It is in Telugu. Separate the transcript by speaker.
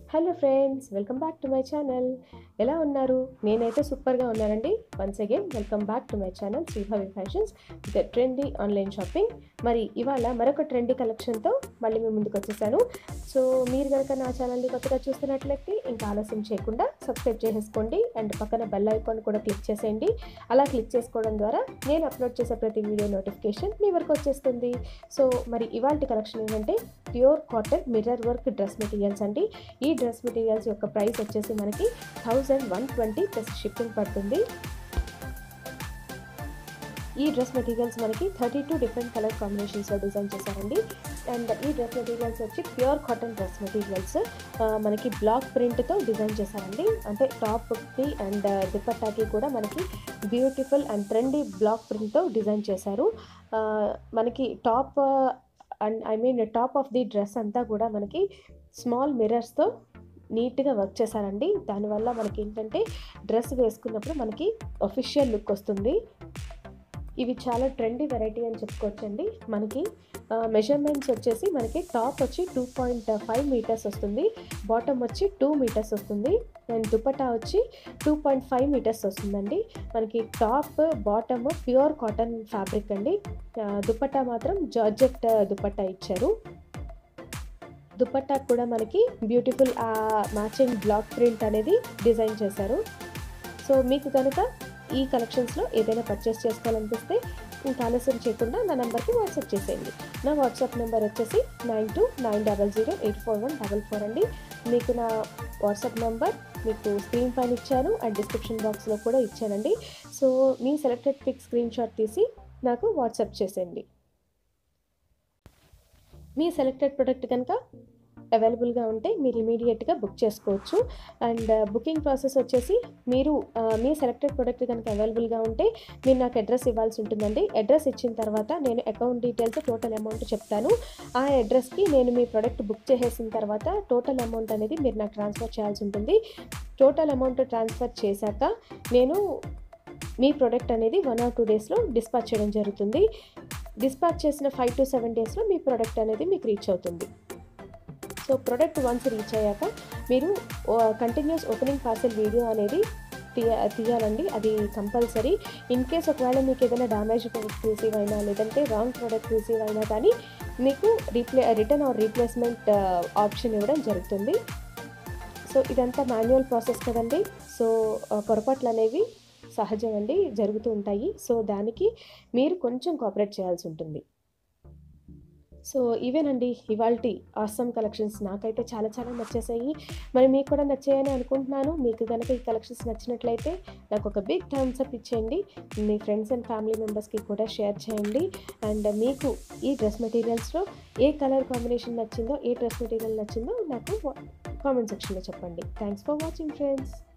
Speaker 1: hello friends welcome back to my channel ఎలా ఉన్నారు నేనైతే సూపర్గా ఉన్నానండి once again welcome back to my channel Sribhavi fashions with trendy online shopping మరి ఇవాళ మరొక ట్రెండీ కలెక్షన్తో మళ్ళీ మేము ముందుకు వచ్చేసాను సో మీరు కనుక నా ఛానల్ని కొత్తగా చూస్తున్నట్లయితే ఇంకా ఆలస్యం చేయకుండా సబ్స్క్రైబ్ చేసేసుకోండి అండ్ పక్కన బెల్ ఐకాన్ కూడా క్లిక్ చేసేయండి అలా క్లిక్ చేసుకోవడం ద్వారా నేను అప్లోడ్ చేసే ప్రతి వీడియో నోటిఫికేషన్ మీ వరకు వచ్చేస్తుంది సో మరి ఇవాళ కలెక్షన్ ఏంటంటే pure cotton mirror work dress materials అండి ఈ డ్రెస్ మెటీరియల్స్ యొక్క ప్రైస్ వచ్చేసి మనకి thousand one twenty plus shipping పడుతుంది ఈ డ్రెస్ మెటీరియల్స్ మనకి థర్టీ టూ డిఫరెంట్ కలర్ కాంబినేషన్స్లో డిజైన్ చేశారండి అండ్ ఈ డ్రెస్ మెటీరియల్స్ వచ్చి ప్యూర్ కాటన్ డ్రెస్ మెటీరియల్స్ మనకి బ్లాక్ ప్రింట్తో డిజైన్ చేశారండి అంటే టాప్కి అండ్ దుపట్టాకి కూడా మనకి బ్యూటిఫుల్ అండ్ ట్రెండీ బ్లాక్ ప్రింట్తో డిజైన్ చేశారు ఆ, మనకి top and I mean top of the dress అంతా కూడా మనకి స్మాల్ మిర్రర్స్తో నీట్గా వర్క్ చేశారండి దానివల్ల మనకి ఏంటంటే డ్రెస్ వేసుకున్నప్పుడు మనకి అఫీషియల్ లుక్ వస్తుంది ఇవి చాలా ట్రెండీ వెరైటీ అని చెప్పుకోవచ్చండి మనకి మెజర్మెంట్స్ వచ్చేసి మనకి టాప్ వచ్చి టూ పాయింట్ ఫైవ్ మీటర్స్ వస్తుంది బాటమ్ వచ్చి టూ మీటర్స్ వస్తుంది అండ్ దుపట్టా వచ్చి టూ పాయింట్ ఫైవ్ మీటర్స్ వస్తుందండి మనకి top bottom pure cotton fabric అండి ఆ, దుపట్టా మాత్రం జార్జెట్ దుపట్టా ఇచ్చారు దుపట్టా కూడా మనకి బ్యూటిఫుల్ మ్యాచింగ్ బ్లాక్ ప్రింట్ అనేది డిజైన్ చేశారు సో మీకు కనుక ఈ కలెక్షన్స్లో ఏదైనా పర్చేస్ చేసుకోవాలనిపిస్తే ఇంకా ఆలస్యం చేయకుండా నా నెంబర్కి వాట్సాప్ చేసేయండి నా వాట్సాప్ నెంబర్ వచ్చేసి nine two nine double zero eight four one double four అండి మీకు నా వాట్సాప్ నెంబర్ మీకు స్క్రీన్ పైన ఇచ్చాను అండ్ డిస్క్రిప్షన్ బాక్స్లో కూడా ఇచ్చానండి సో మీ సెలెక్టెడ్ పిక్ స్క్రీన్ షాట్ తీసి నాకు వాట్సాప్ చేసేయండి మీ సెలెక్టెడ్ ప్రొడక్ట్ కనుక అవైలబుల్గా ఉంటే మీరు ఇమీడియట్గా బుక్ చేసుకోవచ్చు అండ్ బుకింగ్ ప్రాసెస్ వచ్చేసి మీరు ఆ, మీ సెలెక్టెడ్ ప్రొడక్ట్ కనుక అవైలబుల్గా ఉంటే మీరు నాకు అడ్రస్ ఇవ్వాల్సి ఉంటుందండి అడ్రస్ ఇచ్చిన తర్వాత నేను అకౌంట్ డీటెయిల్స్ టోటల్ అమౌంట్ చెప్తాను ఆ అడ్రస్కి నేను మీ ప్రొడక్ట్ బుక్ చేసేసిన తర్వాత టోటల్ అమౌంట్ అనేది మీరు నాకు ట్రాన్స్ఫర్ చేయాల్సి ఉంటుంది టోటల్ అమౌంట్ ట్రాన్స్ఫర్ చేశాక నేను మీ ప్రోడక్ట్ అనేది వన్ ఆర్ టూ డేస్లో డిస్పాచ్ చేయడం జరుగుతుంది డిస్పాచ్ చేసిన ఫైవ్ టు సెవెన్ డేస్లో మీ ప్రోడక్ట్ అనేది మీకు రీచ్ అవుతుంది సో ప్రోడక్ట్ వన్స్ రీచ్ అయ్యాక మీరు కంటిన్యూస్ ఓపెనింగ్ పార్సెల్ వీడియో అనేది తీయ తీయాలండి అది కంపల్సరీ ఇన్ కేస్ ఒకవేళ మీకు ఏదైనా డ్యామేజ్ ప్రోడక్ట్ రిసీవ్ అయినా లేదంటే రాంగ్ ప్రోడక్ట్ రిసీవ్ అయినా కానీ మీకు replay return or replacement option ఇవ్వడం జరుగుతుంది సో ఇదంతా మాన్యువల్ ప్రాసెస్ కదండి సో ఆ, పొరపాట్లు అనేవి సహజం అండి జరుగుతూ ఉంటాయి సో దానికి మీరు కొంచెం కోఆపరేట్ చేయాల్సి ఉంటుంది సో ఇవేనండి ఇవాళ ఆసమ్ కలెక్షన్స్ నాకైతే చాలా చాలా నచ్చేసాయి మరి మీకు కూడా నచ్చాయని అనుకుంటున్నాను మీకు కనుక ఈ కలెక్షన్స్ నచ్చినట్లయితే నాకు ఒక బిగ్ థమ్స్ అప్ ఇచ్చేయండి మీ ఫ్రెండ్స్ అండ్ ఫ్యామిలీ మెంబర్స్కి కూడా షేర్ చేయండి అండ్ మీకు ఈ డ్రెస్ మెటీరియల్స్లో ఏ కలర్ కాంబినేషన్ నచ్చిందో ఏ డ్రెస్ మెటీరియల్ నచ్చిందో నాకు కామెంట్ సెక్షన్లో చెప్పండి థ్యాంక్స్ ఫర్ వాచింగ్ ఫ్రెండ్స్